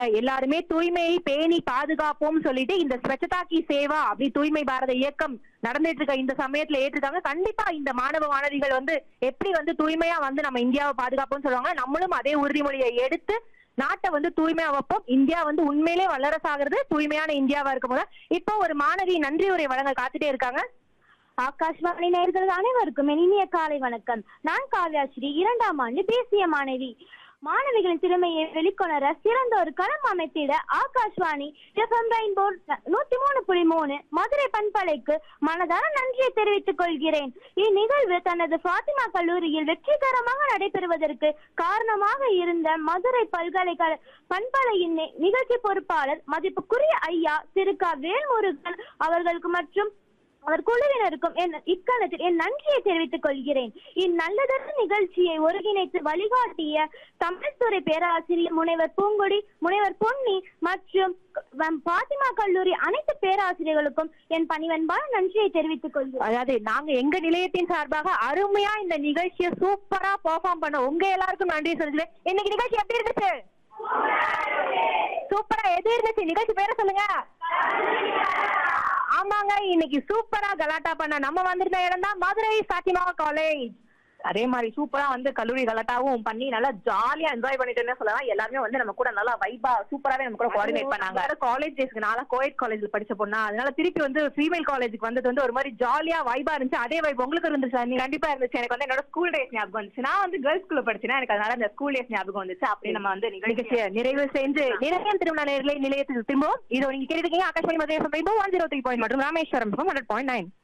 எல்லாருமே தூய்மையை பேணி பாதுகாப்போம் சொல்லிட்டு இந்த ஸ்வச்சதா கி சேவா அப்படி தூய்மை பாரத இயக்கம் நடந்துட்டு இருக்க இந்த சமயத்துல ஏற்றிருக்காங்க கண்டிப்பா இந்த மாணவ மாணவிகள் வந்து எப்படி வந்து தூய்மையா வந்து நம்ம இந்தியாவை பாதுகாப்போம்னு சொல்லுவாங்க நம்மளும் அதே உறுதிமொழியை எடுத்து நாட்டை வந்து தூய்மையா வைப்போம் இந்தியா வந்து உண்மையிலே வல்லரசாகிறது தூய்மையான இந்தியாவா இருக்கும் போது இப்போ ஒரு மாணவி நன்றி உரை வழங்க காத்துட்டே இருக்காங்க ஆகாஷ்வாணி நேயர்கள் அனைவருக்கும் என் இனிய காலை வணக்கம் நான் காவ்யாஸ்ரீ இரண்டாம் ஆண்டு தேசிய மாணவி மாணவிகளின் திறமையை வெளிக்கொணர சிறந்த ஒரு களம் அமைத்திட ஆகாஷ்வாணி எஃப்எம் ரெயின்போ நூத்தி மூணு புள்ளி மூணு மதுரை பண்பலைக்கு மனதார நன்றியை தெரிவித்துக் கொள்கிறேன் இந்நிகழ்வு தனது ஃபாத்திமா கல்லூரியில் வெற்றிகரமாக நடைபெறுவதற்கு காரணமாக இருந்த மதுரை பல்கலைக்கழக பண்பலையின் நி- நிகழ்ச்சி பொறுப்பாளர் மதிப்புக்குரிய ஐயா திரு க வேல்முருகன் அவர்களுக்கு மற்றும் அவர் குழுவினருக்கும் என் இக்காலத்தில் என் நன்றியை தெரிவித்துக் கொள்கிறேன் இந்நல்லதொரு நிகழ்ச்சியை ஒருங்கிணைத்து வழிகாட்டிய தமிழ்துறை பேராசிரியர் முனைவர் பூங்கொடி முனைவர் பொன்னி மற்றும் வ- பாத்திமா கல்லூரி அனைத்து பேராசிரியர்களுக்கும் என் பணிவன்பான நன்றியை தெரிவித்துக் கொள்கிறேன் அதாவது நாங்க எங்க நிலையத்தின் சார்பாக அருமையா இந்த நிகழ்ச்சியை சூப்பரா பெர்ஃபார்ம் பண்ண உங்க எல்லாருக்கும் நன்றி சொல்லுது இன்னைக்கு நிகழ்ச்சி எப்படி இருந்துச்சு சூப்பரா எது இருந்துச்சு நிகழ்ச்சி பேரை சொல்லுங்க ஆமாங்க இன்னைக்கு சூப்பரா கலாட்டா பண்ண நம்ம வந்திருந்த இடம் தான் மதுரை சாத்திமா காலேஜ் அதே மாதிரி சூப்பரா வந்து கல்லூரி கலாட்டாவும் பண்ணி நல்லா ஜாலியா என்ஜாய் பண்ணிட்டுன்னு சொல்லலாம் எல்லாருமே வந்து நம்ம கூட நல்லா வைபா சூப்பராவே நம்ம கூட கோஆர்டினேட் பண்ணாங்க காலேஜ் டேஸ்க்கு நான் கோயட் காலேஜ்ல படிச்ச பொண்ணா அதனால திருப்பி வந்து ஃபீமேல் காலேஜுக்கு வந்தது வந்து ஒரு மாதிரி ஜாலியா வைபா இருந்துச்சு அதே வைப் உங்களுக்கு இருந்துச்சு நீ கண்டிப்பா இருந்துச்சு எனக்கு வந்து என்னோட ஸ்கூல் டேஸ் ஞாபகம் வந்துச்சு நான் வந்து கேர்ள்ஸ் ஸ்கூல்ல படிச்சேன் எனக்கு அதனால அந்த ஸ்கூல் டேஸ் ஞாபகம் வந்துச்சு அப்படி நம்ம வந்து நிகழ்ச்சியை நிறைவு செஞ்சு நிலையம் திருமண நிலைய நிலையத்துக்கு திரும்பவும் இதோ நீங்க கேட்டுருக்கீங்க Akashvani Madurai one zero three point மற்றும் ராமேஸ்வரம் ஹண்ட்ரட் பாயிண்ட் நைன்